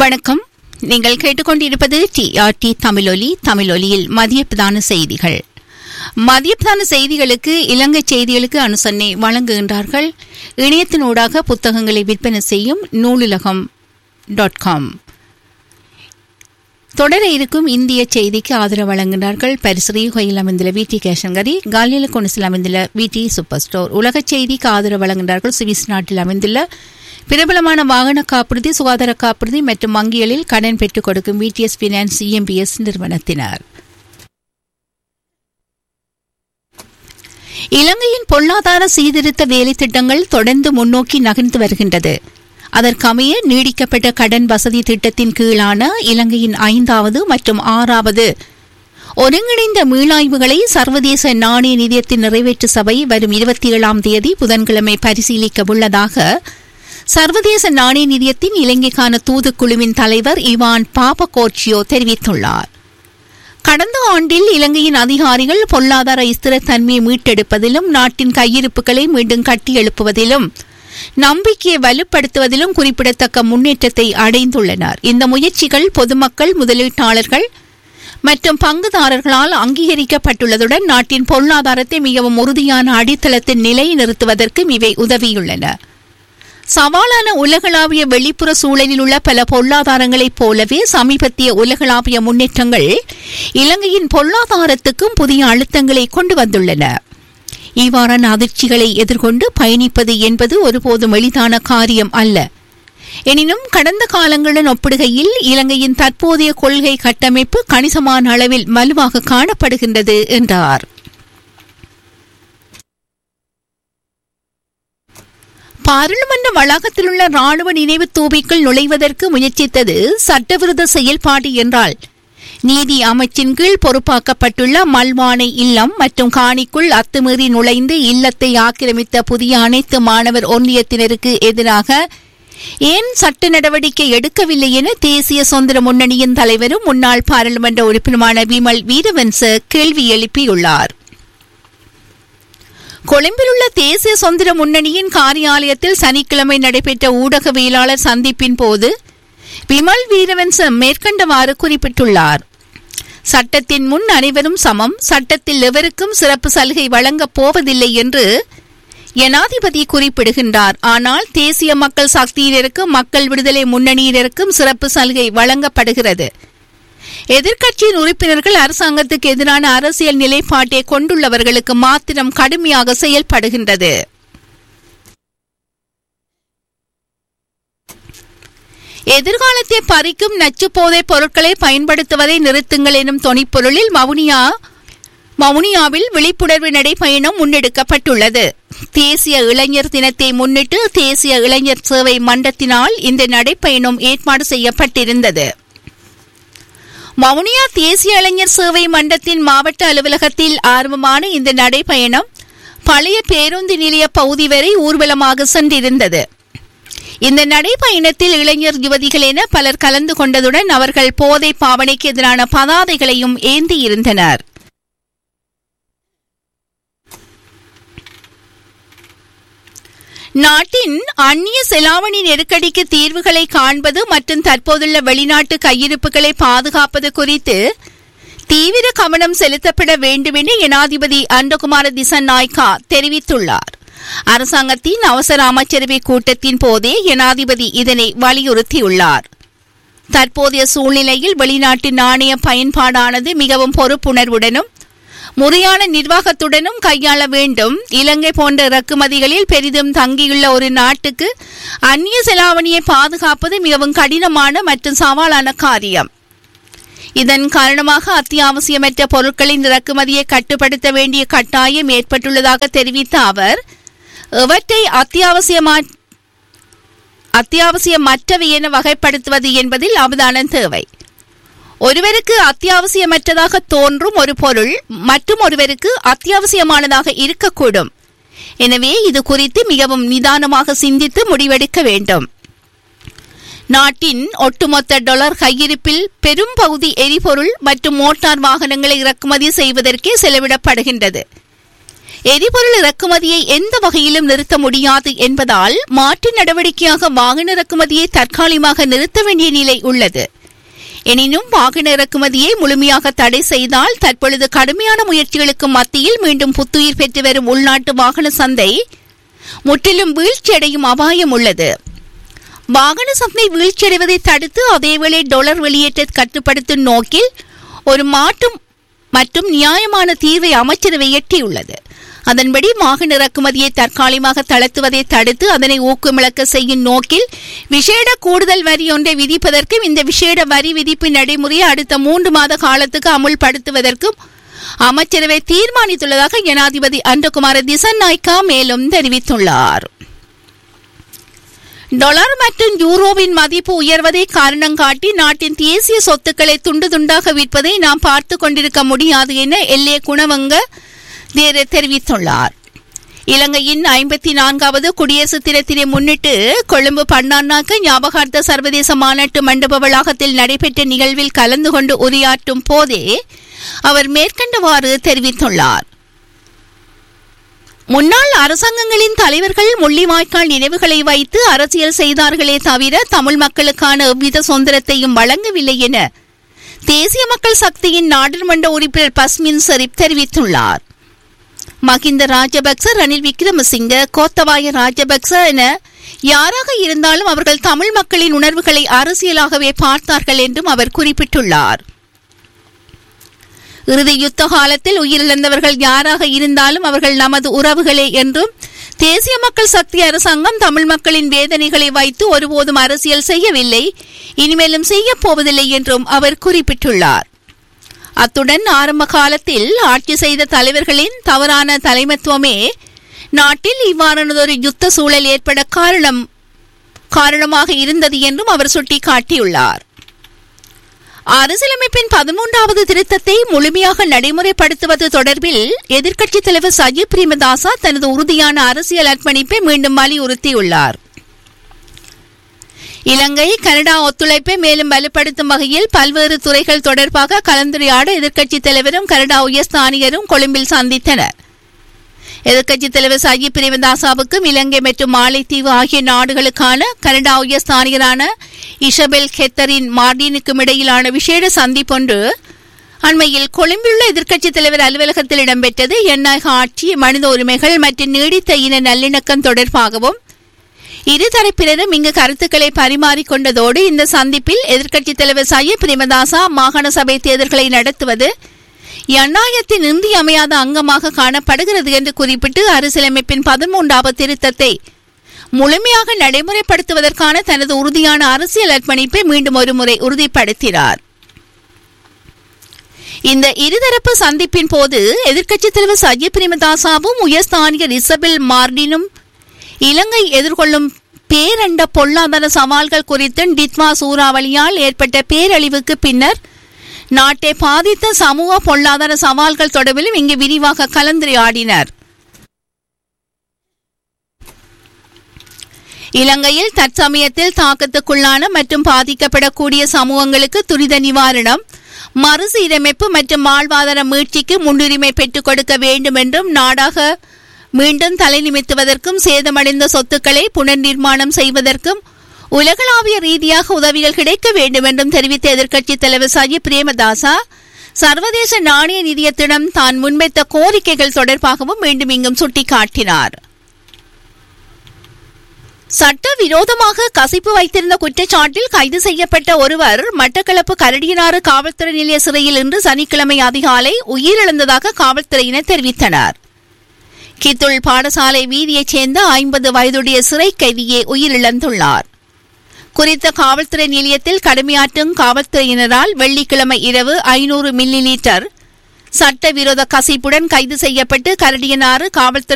வணக்கம் நீங்கள் கேட்டுக்கொண்டிருப்பது டிஆர்டி தமிழொலி தமிழொலியில் மதிய பிரதான செய்திகள் மதிய பிரதான செய்திகளுக்கு இலங்கை செய்திகளுக்கு அனுசரணை வழங்குகின்றார்கள் இணையத்தினூடாக புத்தகங்களை விற்பனை செய்யும் நூலுலகம் டாட் காம் தொடர இருக்கும் இந்திய செய்திக்கு ஆதரவு வழங்குகிறார்கள் பரிசுரி கோயில் அமைந்துள்ள விடி கேஷங்கரி காலியில் கொனிசில் அமைந்துள்ள விடி சூப்பர் ஸ்டோர் உலக செய்திக்கு ஆதரவு வழங்குகிறார்கள் சுவிஸ் நாட்டில் அமைந்துள்ள பிரபலமான வாகன காப்புறுதி சுகாதார காப்புறுதி மற்றும் வங்கிகளில் கடன் பெற்றுக் கொடுக்கும் விடிஎஸ் பினான்ஸ் இஎம்பிஎஸ் நிறுவனத்தினர் இலங்கையின் பொருளாதார சீர்திருத்த வேலை திட்டங்கள் தொடர்ந்து முன்னோக்கி நகர்ந்து வருகின்றது அதற்கமைய நீடிக்கப்பட்ட கடன் வசதி திட்டத்தின் கீழான இலங்கையின் ஐந்தாவது மற்றும் ஆறாவது ஒருங்கிணைந்த மீளாய்வுகளை சர்வதேச நாணய நிதியத்தின் நிறைவேற்று சபை வரும் இருபத்தி ஏழாம் தேதி புதன்கிழமை பரிசீலிக்க உள்ளதாக சர்வதேச நாணய நிதியத்தின் இலங்கைக்கான தூதுக்குழுவின் தலைவர் இவான் பாபகோட்சியோ தெரிவித்துள்ளார் கடந்த ஆண்டில் இலங்கையின் அதிகாரிகள் பொருளாதார ஸ்திரத்தன்மையை மீட்டெடுப்பதிலும் நாட்டின் கையிருப்புகளை மீண்டும் கட்டியெழுப்புவதிலும் நம்பிக்கையை வலுப்படுத்துவதிலும் குறிப்பிடத்தக்க முன்னேற்றத்தை அடைந்துள்ளனர் இந்த முயற்சிகள் பொதுமக்கள் முதலீட்டாளர்கள் மற்றும் பங்குதாரர்களால் அங்கீகரிக்கப்பட்டுள்ளதுடன் நாட்டின் பொருளாதாரத்தை மிகவும் உறுதியான அடித்தளத்தில் நிலைநிறுத்துவதற்கும் இவை உதவியுள்ளன சவாலான உலகளாவிய வெளிப்புற சூழலில் உள்ள பல பொருளாதாரங்களைப் போலவே சமீபத்திய உலகளாவிய முன்னேற்றங்கள் இலங்கையின் பொருளாதாரத்துக்கும் புதிய அழுத்தங்களை கொண்டு வந்துள்ளன இவ்வாறான அதிர்ச்சிகளை எதிர்கொண்டு பயணிப்பது என்பது ஒருபோதும் எளிதான காரியம் அல்ல எனினும் கடந்த காலங்களுடன் ஒப்பிடுகையில் இலங்கையின் தற்போதைய கொள்கை கட்டமைப்பு கணிசமான அளவில் வலுவாக காணப்படுகின்றது என்றார் பாராளுமன்ற வளாகத்தில் உள்ள ராணுவ நினைவு தூபிக்குள் நுழைவதற்கு முயற்சித்தது சட்டவிரோத செயல்பாடு என்றால் நீதி அமைச்சின் கீழ் பொறுப்பாக்கப்பட்டுள்ள மல்வானை இல்லம் மற்றும் காணிக்குள் அத்துமீறி நுழைந்து இல்லத்தை ஆக்கிரமித்த புதிய அனைத்து மாணவர் ஒன்றியத்தினருக்கு எதிராக ஏன் சட்ட நடவடிக்கை எடுக்கவில்லை என தேசிய சுதந்திர முன்னணியின் தலைவரும் முன்னாள் பாராளுமன்ற உறுப்பினருமான விமல் வீரவன்ச கேள்வி எழுப்பியுள்ளார் கொழும்பில் உள்ள தேசிய சுதந்திர முன்னணியின் காரியாலயத்தில் சனிக்கிழமை நடைபெற்ற ஊடகவியலாளர் சந்திப்பின் போது விமல் வீரவன்சம் மேற்கண்டவாறு குறிப்பிட்டுள்ளார் சட்டத்தின் முன் அனைவரும் சமம் சட்டத்தில் எவருக்கும் சிறப்பு சலுகை வழங்கப் போவதில்லை என்று ஜனாதிபதி குறிப்பிடுகின்றார் ஆனால் தேசிய மக்கள் சக்தியினருக்கும் மக்கள் விடுதலை முன்னணியினருக்கும் சிறப்பு சலுகை வழங்கப்படுகிறது எதிர்க்கட்சியின் உறுப்பினர்கள் அரசாங்கத்துக்கு எதிரான அரசியல் நிலைப்பாட்டை கொண்டுள்ளவர்களுக்கு மாத்திரம் கடுமையாக செயல்படுகின்றது எதிர்காலத்தை பறிக்கும் நச்சு போதைப் பொருட்களை பயன்படுத்துவதை நிறுத்துங்கள் எனும் தொனிப்பொருளில் மவுனியா மவுனியாவில் விழிப்புணர்வு நடைபயணம் முன்னெடுக்கப்பட்டுள்ளது தேசிய இளைஞர் தினத்தை முன்னிட்டு தேசிய இளைஞர் சேவை மன்றத்தினால் இந்த நடைப்பயணம் ஏற்பாடு செய்யப்பட்டிருந்தது மவுனியா தேசிய இளைஞர் சேவை மன்றத்தின் மாவட்ட அலுவலகத்தில் ஆரம்பமான இந்த நடைபயணம் பழைய பேருந்து நிலைய பகுதி வரை ஊர்வலமாக சென்றிருந்தது இந்த நடைபயணத்தில் இளைஞர் யுவதிகள் என பலர் கலந்து கொண்டதுடன் அவர்கள் போதை பாவனைக்கு எதிரான பதாதைகளையும் ஏந்தியிருந்தனர் நாட்டின் அந்நிய செலாவணி நெருக்கடிக்கு தீர்வுகளை காண்பது மற்றும் தற்போதுள்ள வெளிநாட்டு கையிருப்புகளை பாதுகாப்பது குறித்து தீவிர கவனம் செலுத்தப்பட வேண்டும் என ஜனாதிபதி அண்டகுமார திசநாய்கா தெரிவித்துள்ளார் அரசாங்கத்தின் அவசர அமைச்சரவை கூட்டத்தின் போதே ஜனாதிபதி இதனை வலியுறுத்தியுள்ளார் தற்போதைய சூழ்நிலையில் வெளிநாட்டு நாணய பயன்பாடானது மிகவும் பொறுப்புணர்வுடனும் முறையான நிர்வாகத்துடனும் கையாள வேண்டும் இலங்கை போன்ற இறக்குமதிகளில் பெரிதும் தங்கியுள்ள ஒரு நாட்டுக்கு அந்நிய செலாவணியை பாதுகாப்பது மிகவும் கடினமான மற்றும் சவாலான காரியம் இதன் காரணமாக அத்தியாவசியமற்ற பொருட்களின் இறக்குமதியை கட்டுப்படுத்த வேண்டிய கட்டாயம் ஏற்பட்டுள்ளதாக தெரிவித்த அவர் எவற்றை அத்தியாவசியமா அத்தியாவசியமற்றவை என வகைப்படுத்துவது என்பதில் அவதானம் தேவை ஒருவருக்கு அத்தியாவசியமற்றதாக தோன்றும் ஒரு பொருள் மற்றும் ஒருவருக்கு அத்தியாவசியமானதாக இருக்கக்கூடும் எனவே இது குறித்து மிகவும் நிதானமாக சிந்தித்து முடிவெடுக்க வேண்டும் நாட்டின் ஒட்டுமொத்த டாலர் கையிருப்பில் பெரும் பகுதி எரிபொருள் மற்றும் மோட்டார் வாகனங்களை இறக்குமதி செய்வதற்கே செலவிடப்படுகின்றது எரிபொருள் இறக்குமதியை எந்த வகையிலும் நிறுத்த முடியாது என்பதால் மாற்று நடவடிக்கையாக வாகன இறக்குமதியை தற்காலிகமாக நிறுத்த வேண்டிய நிலை உள்ளது எனினும் வாகன இறக்குமதியை முழுமையாக தடை செய்தால் தற்பொழுது கடுமையான முயற்சிகளுக்கு மத்தியில் மீண்டும் புத்துயிர் பெற்று வரும் உள்நாட்டு வாகன சந்தை முற்றிலும் வீழ்ச்சியடையும் அபாயம் உள்ளது வாகன சந்தை வீழ்ச்சியடைவதை தடுத்து அதேவேளை டொலர் வெளியேற்ற கட்டுப்படுத்தும் நோக்கில் ஒரு மாற்றும் மற்றும் நியாயமான தீர்வை அமைச்சரவை எட்டியுள்ளது அதன்படி வாகன இறக்குமதியை தற்காலிகமாக தளர்த்துவதை தடுத்து அதனை ஊக்கமிழக்க செய்யும் நோக்கில் விசேட கூடுதல் வரி ஒன்றை விதிப்பதற்கும் இந்த விசேட வரி விதிப்பு நடைமுறையை அடுத்த மூன்று மாத காலத்துக்கு அமுல்படுத்துவதற்கும் அமைச்சரவை தீர்மானித்துள்ளதாக ஜனாதிபதி அன்றகுமார திசநாய்க்கா மேலும் தெரிவித்துள்ளார் டாலர் மற்றும் யூரோவின் மதிப்பு உயர்வதை காரணம் காட்டி நாட்டின் தேசிய சொத்துக்களை துண்டு துண்டாக விற்பதை நாம் பார்த்து கொண்டிருக்க முடியாது என எல்ஏ குணவங்க தேர தெரிவித்துள்ளார் இலங்கையின் ஐம்பத்தி நான்காவது குடியரசு தினத்தினை முன்னிட்டு கொழும்பு பன்னானாக்க ஞாபகார்த்த சர்வதேச மாநாட்டு மண்டப வளாகத்தில் நடைபெற்ற நிகழ்வில் கலந்து கொண்டு உரையாற்றும் போதே அவர் மேற்கண்டவாறு தெரிவித்துள்ளார் முன்னாள் அரசாங்கங்களின் தலைவர்கள் முள்ளிவாய்க்கால் நினைவுகளை வைத்து அரசியல் செய்தார்களே தவிர தமிழ் மக்களுக்கான எவ்வித சுதந்திரத்தையும் வழங்கவில்லை என தேசிய மக்கள் சக்தியின் நாடாளுமன்ற உறுப்பினர் பஸ்மின் ஷெரீப் தெரிவித்துள்ளார் மகிந்த ராஜபக்ச ரணில் விக்ரமசிங்க கோத்தபாய ராஜபக்ச என யாராக இருந்தாலும் அவர்கள் தமிழ் மக்களின் உணர்வுகளை அரசியலாகவே பார்த்தார்கள் என்றும் அவர் குறிப்பிட்டுள்ளார் இறுதி யுத்த காலத்தில் உயிரிழந்தவர்கள் யாராக இருந்தாலும் அவர்கள் நமது உறவுகளே என்றும் தேசிய மக்கள் சக்தி அரசாங்கம் தமிழ் மக்களின் வேதனைகளை வைத்து ஒருபோதும் அரசியல் செய்யவில்லை இனிமேலும் செய்யப் போவதில்லை என்றும் அவர் குறிப்பிட்டுள்ளார் அத்துடன் ஆரம்ப காலத்தில் ஆட்சி செய்த தலைவர்களின் தவறான தலைமத்துவமே நாட்டில் இவ்வாறானதொரு யுத்த சூழல் ஏற்பட காரணம் காரணமாக இருந்தது என்றும் அவர் சுட்டிக்காட்டியுள்ளார் அரசியலமைப்பின் பதிமூன்றாவது திருத்தத்தை முழுமையாக நடைமுறைப்படுத்துவது தொடர்பில் எதிர்க்கட்சித் தலைவர் சஜித் பிரேமதாசா தனது உறுதியான அரசியல் அர்ப்பணிப்பை மீண்டும் வலியுறுத்தியுள்ளார் இலங்கை கனடா ஒத்துழைப்பை மேலும் வலுப்படுத்தும் வகையில் பல்வேறு துறைகள் தொடர்பாக கலந்துரையாட எதிர்க்கட்சித் தலைவரும் கனடா உயர்ஸ்தானிகரும் கொழும்பில் சந்தித்தனர் எதிர்க்கட்சித் தலைவர் சஜித் பிரேமதாசாவுக்கும் இலங்கை மற்றும் மாலைத்தீவு ஆகிய நாடுகளுக்கான கனடா உயர்ஸ்தானிகரான இஷபெல் கெத்தரின் மார்டினுக்கும் இடையிலான விசேட சந்திப்பொன்று அண்மையில் கொழும்பிலுள்ள எதிர்க்கட்சித் தலைவர் அலுவலகத்தில் இடம்பெற்றது ஜனநாயக ஆட்சி மனித உரிமைகள் மற்றும் நீடித்த இன நல்லிணக்கம் தொடர்பாகவும் இருதரப்பினரும் இங்கு கருத்துக்களை பரிமாறிக்கொண்டதோடு இந்த சந்திப்பில் எதிர்க்கட்சித் தலைவர் சையத் பிரேமதாசா மாகாண சபை தேர்தல்களை நடத்துவது ஜனநாயகத்தின் இன்றியமையாத அங்கமாக காணப்படுகிறது என்று குறிப்பிட்டு அரசியலமைப்பின் பதிமூன்றாவது திருத்தத்தை முழுமையாக நடைமுறைப்படுத்துவதற்கான தனது உறுதியான அரசியல் அர்ப்பணிப்பை மீண்டும் ஒருமுறை உறுதிப்படுத்தினார் இந்த இருதரப்பு சந்திப்பின் போது எதிர்க்கட்சித் தலைவர் சஜித் பிரேமதாசாவும் உயர்ஸ்தானியர் இசபெல் மார்டினும் இலங்கை எதிர்கொள்ளும் பேரண்ட பொருளாதார சவால்கள் குறித்தும் டிட்மா சூறாவளியால் ஏற்பட்ட பேரழிவுக்கு பின்னர் நாட்டை பாதித்த சமூக பொருளாதார சவால்கள் தொடர்பிலும் இங்கு விரிவாக கலந்துரையாடினர் இலங்கையில் தற்சமயத்தில் தாக்கத்துக்குள்ளான மற்றும் பாதிக்கப்படக்கூடிய சமூகங்களுக்கு துரித நிவாரணம் மறுசீரமைப்பு மற்றும் வாழ்வாதார மீட்சிக்கு முன்னுரிமை பெற்றுக் கொடுக்க வேண்டும் என்றும் நாடாக மீண்டும் தலை நிமித்துவதற்கும் சேதமடைந்த சொத்துக்களை புனர்நிர்மாணம் செய்வதற்கும் உலகளாவிய ரீதியாக உதவிகள் கிடைக்க வேண்டும் என்றும் தெரிவித்த எதிர்க்கட்சித் தலைவர் சஜித் பிரேமதாசா சர்வதேச நாணய நிதியத்திடம் தான் முன்வைத்த கோரிக்கைகள் தொடர்பாகவும் மீண்டும் இங்கும் சுட்டிக்காட்டினார் சட்ட விரோதமாக கசிப்பு வைத்திருந்த குற்றச்சாட்டில் கைது செய்யப்பட்ட ஒருவர் மட்டக்களப்பு கரடியனாறு காவல்துறை நிலைய சிறையில் இன்று சனிக்கிழமை அதிகாலை உயிரிழந்ததாக காவல்துறையினர் தெரிவித்தனர் கித்துள் பாடசாலை வீதியைச் சேர்ந்த ஐம்பது வயதுடைய சிறை கைதியே உயிரிழந்துள்ளார் குறித்த காவல்துறை நிலையத்தில் கடமையாற்றும் காவல்துறையினரால் வெள்ளிக்கிழமை இரவு ஐநூறு மில்லி லீட்டர் சட்டவிரோத கசிப்புடன் கைது செய்யப்பட்டு கரடியனாறு காவல்துறை